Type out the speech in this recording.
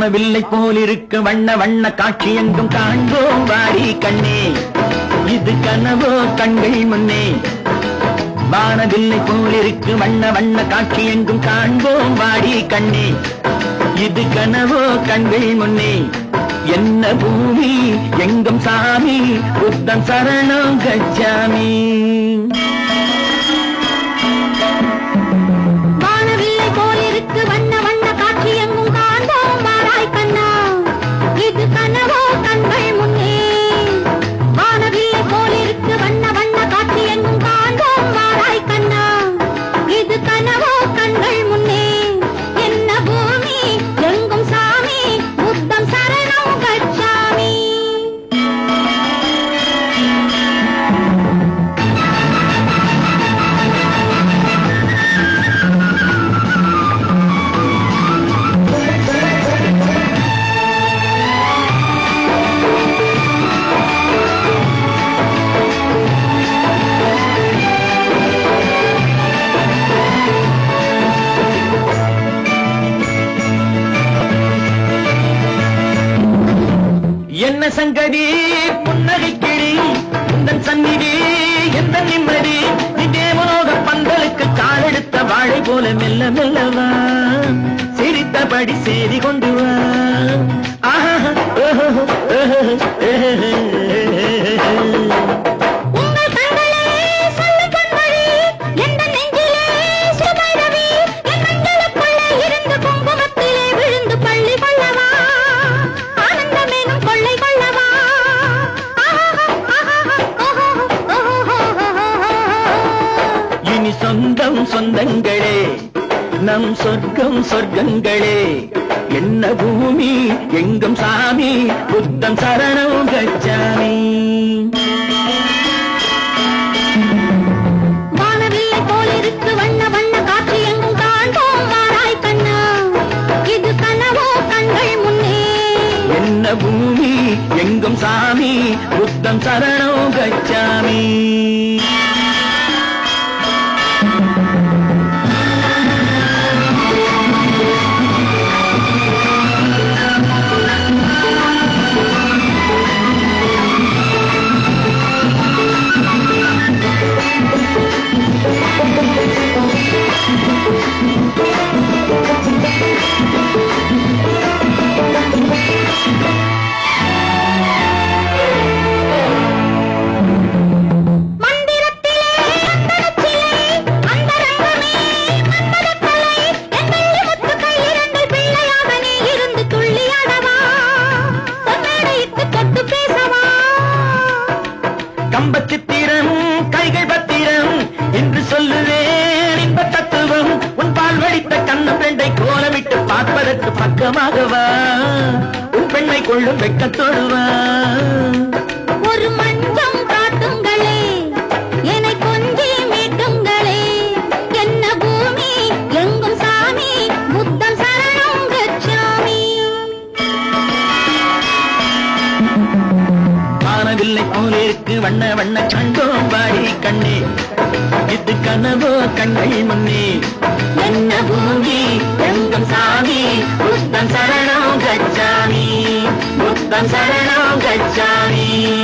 வானவில்லை போலிருக்க வண்ண வண்ண காட்சி எங்கும் காண்போம் வாடி கண்ணே இது கனவோ கண்கள் முன்னே வானவில்லை போலிருக்கு வண்ண வண்ண காட்சி எங்கும் காண்போம் வாடி கண்ணே இது கனவோ கண்கள் முன்னே என்ன பூமி எங்கும் சாமி புத்தம் சரணம் கச்சாமி வானவில்லை போலிருக்கு வண்ண வண்ண காட்சி எங்கும் காண்போம் வாராய் கண்ணா இது கனவோ கண்கள் முன்னே வானவில்லை போலிருக்கு வண்ண வண்ண காட்சி எங்கும் காண்போம் வாராய் கண்ணா இது கனவோ கண்கள் முன்னே என்ன பூமி எங்கும் சாமி புத்தம் சரணம் கச்சாமி என்ன சங்கதி புன்னகை கிளி உந்தன் சந்நிதி எந்த நிம்மதி நிஜே மனோக பந்தலுக்கு காலெடுத்த வாழை போல மெல்ல மெல்லவா சிரித்தபடி சேரி கொண்டு வா ஆஹா, ஓஹோ, ஓஹோ, ஓஹோ. உங்கள் கண்களே சொல்லும் பொன்மொழி, எந்த நெஞ்சிலே சுபைரவி, என் மஞ்சளுக்குள்ளே இருந்து குங்குமத்திலே விழுந்து பள்ளி கொள்ளவா, ஆனந்தமெனும் கொள்ளை கொள்ளவா. ஆஹா, ஆஹா, ஓஹோ, ஓஹோ. இனி சொந்தம் சொந்தங்களே நம் சொர்க்கம் சொர்க்கங்களே என்ன பூமி எங்கும் சாமி புத்தம் சரணம் கச்சாமி வானவில்லை போலிருக்கு வண்ண வண்ண காட்சி எங்கும் காண்போம் வாராய் கண்ணா இது கனவோ கண்கள் முன்னே என்ன பூமி எங்கும் சாமி புத்தம் சரணம் கச்சாமி மந்திரத்திலே அந்தரத்திலே அந்தரங்கமே மன்மதக்கலை என் வெள்ளி முத்துக்கள் இரண்டில் பிள்ளையாக நீ இருந்து துள்ளியாடவா பொன்மேடையிட்டு தொட்டு பேசவா கம்பச்சித்திரம் கைகள் பத்திரம் என்று சொல்லுவேன் இன்ப தத்துவம் உன் பால் வடித்த கண்ண பெண்டை கோலமிட்டு பார்ப்பதற்கு பக்கமாகவா உன் பெண்ணை கொள்ளும் வெக்கத்தோடுவா ஒரு மஞ்சம் காட்டுங்களே என்னை கொஞ்சி மீட்டுங்களே என்ன பூமி எங்கும் சாமி புத்தம் சரணம் கச்சாமி வானவில்லை போலிருக்கு வண்ண வண்ண கண்டோம் வாடி கண்ணே இது கனவோ கண்கள் முன்னே என்ன பூமி எங்கும் சாமி புத்தம் சரணம் கச்சாமி புத்தம் சரணம் கச்சாமி